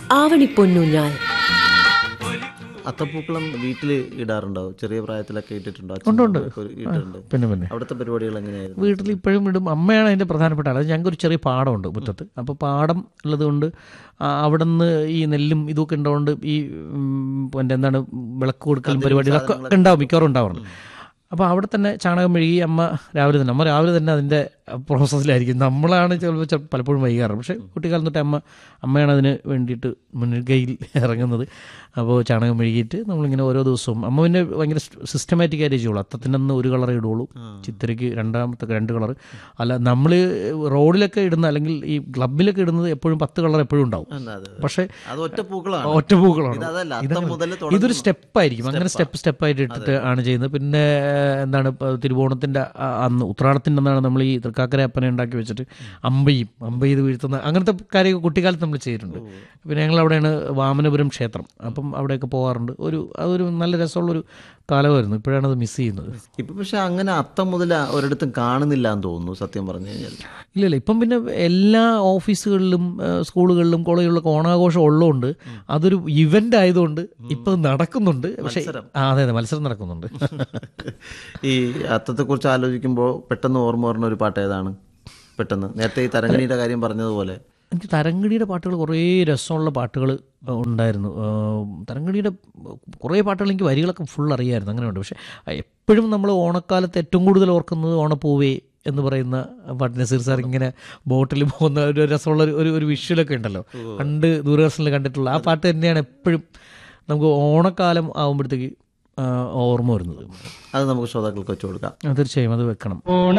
ആവണിപ്പൊന്നൂഞ്ഞാൽ അത്തപ്പൂക്കളം വീട്ടിൽ ഇടാറുണ്ടോ ചെറിയ പ്രായത്തിലൊക്കെ ഇട്ടിട്ടുണ്ടോ ഉണ്ട്, ഉണ്ട്. അച്ഛനൊക്കെ ഒരു ഇട്ടിട്ടുണ്ട് പിന്നെ പിന്നെ അവിടുത്തെ പരിപാടികൾ എങ്ങനെയായിരുന്നു വീട്ടിൽ ഇപ്പോഴും ഇടും അമ്മയാണ് അതിൻ്റെ പ്രധാനപ്പെട്ട ആൾ ഞങ്ങൾക്ക് ഒരു ചെറിയ പാടമുണ്ട് മുറ്റത്ത് അപ്പോൾ പാടം ഉള്ളത് കൊണ്ട് അവിടെ നിന്ന് ഈ നെല്ലും ഇതൊക്കെ ഉണ്ടതുകൊണ്ട് ഈ ഉം, പിന്നെ എന്താണ് വിളക്ക് കൊടുക്കലും പരിപാടികളൊക്കെ ഉണ്ടാവും മിക്കവാറും ഉണ്ടാവാറുണ്ട് അപ്പോൾ അവിടെ തന്നെ ചാണകം മെഴുകി അമ്മ രാവിലെ തന്നെ അമ്മ രാവിലെ തന്നെ അതിൻ്റെ പ്രോസസ്സിലായിരിക്കും നമ്മളാണ് ചിലപ്പോൾ ചെ- പലപ്പോഴും വൈകാറ് പക്ഷേ കുട്ടിക്കാലം തൊട്ട് അമ്മ അമ്മയാണ് അതിന് വേണ്ടിയിട്ട് മുൻകൈയിൽ ഇറങ്ങുന്നത് അപ്പോൾ ചാണകം മെഴുകിയിട്ട് നമ്മളിങ്ങനെ ഓരോ ദിവസവും അമ്മ പിന്നെ ഭയങ്കര സിസ്റ്റമാറ്റിക് ആയിട്ട് ചെയ്യുള്ളൂ അത്തത്തിൻ്റെ അന്ന് ഒരു കളറേ ഇടുള്ളൂ ചിത്തിരയ്ക്ക് രണ്ടാമത്തെ രണ്ട് കളർ അല്ല നമ്മൾ റോഡിലൊക്കെ ഇടുന്ന അല്ലെങ്കിൽ ഈ ക്ലബിലൊക്കെ ഇടുന്നത് എപ്പോഴും പത്ത് കളർ എപ്പോഴും ഉണ്ടാവും അല്ല, അത് പക്ഷേ അത് ഒറ്റ പൂക്കളാണ് ഒറ്റ പൂക്കളാണ് ഇത് അതല്ല അത്തം ഇതങ്ങനെ- മുതൽ ഇതൊരു സ്റ്റെപ്പായിരിക്കും അങ്ങനെ സ്റ്റെപ്പ് സ്റ്റെപ്പായിട്ട് ഇട്ടിട്ട് ആണ് ചെയ്യുന്നത് പിന്നെ എന്താണ് ഇപ്പൊ തിരുവോണത്തിന്റെ ആ- അന്ന് ഉത്രാടത്തിന്റെ അന്നാണ് നമ്മൾ ഈ തൃക്കാക്കര അപ്പനെ ഉണ്ടാക്കി വെച്ചിട്ട് അമ്പയും അമ്പ ചെയ്ത് വീഴ്ത്തുന്ന അങ്ങനത്തെ കാര്യമൊക്കെ കുട്ടിക്കാലത്ത് നമ്മൾ ചെയ്തിട്ടുണ്ട് പിന്നെ ഞങ്ങൾ അവിടെയാണ് വാമനപുരം ക്ഷേത്രം അപ്പം അവിടെയൊക്കെ പോകാറുണ്ട് ഒരു അതൊരു നല്ല രസമുള്ളൊരു കാലമായിരുന്നു ഇപ്പോഴാണ് അത് മിസ് ചെയ്യുന്നത് ഇപ്പൊ പക്ഷെ അങ്ങനെ അത്തം മുതൽ ഒരിടത്തും കാണുന്നില്ല എന്ന് തോന്നുന്നു സത്യം പറഞ്ഞു കഴിഞ്ഞാൽ ഇല്ല ഇല്ല ഇപ്പം പിന്നെ എല്ലാ ഓഫീസുകളിലും ഏഹ്, സ്കൂളുകളിലും കോളേജുകളിലൊക്കെ ഓണാഘോഷം ഉള്ളതുകൊണ്ട് അതൊരു ഇവന്റ് ആയതുകൊണ്ട് ഇപ്പം നടക്കുന്നുണ്ട് പക്ഷേ ആ, അതെ അതെ മത്സരം നടക്കുന്നുണ്ട് ഈ അത്തത്തെ കുറിച്ച് ആലോചിക്കുമ്പോൾ പെട്ടെന്ന് ഓർമ്മ വരുന്ന ഒരു പാട്ട് ഏതാണ് പെട്ടെന്ന് നേരത്തെ ഈ തരങ്കണിയുടെ കാര്യം പറഞ്ഞതുപോലെ എനിക്ക് തരംഗിണിയുടെ പാട്ടുകൾ കുറേ രസമുള്ള പാട്ടുകൾ ഉണ്ടായിരുന്നു ഏഹ്, തരംഗിണിയുടെ കുറേ പാട്ടുകൾ എനിക്ക് വരികളൊക്കെ ഫുൾ അറിയായിരുന്നു അങ്ങനെയുണ്ട് പക്ഷേ എപ്പോഴും നമ്മൾ ഓണക്കാലത്ത് ഏറ്റവും കൂടുതൽ ഓർക്കുന്നത് ഓണപ്പൂവേ എന്ന് പറയുന്ന പാട്ട് നസീർ സാർ ഇങ്ങനെ ബോട്ടിൽ പോകുന്ന ഒരു രസമുള്ള ഒരു- ഒരു ഒരു വിഷ്വലൊക്കെ ഉണ്ടല്ലോ പണ്ട് ദൂരദർശനിൽ കണ്ടിട്ടുള്ള ആ പാട്ട് തന്നെയാണ് എപ്പോഴും നമുക്ക് ഓണക്കാലം ആകുമ്പോഴത്തേക്ക് ഓർമ്മ വരുന്നത് അത് നമുക്ക് ശ്രോതാക്കൾക്ക് വെച്ചു കൊടുക്കാം തീർച്ചയായും അത് വെക്കണം ഓണ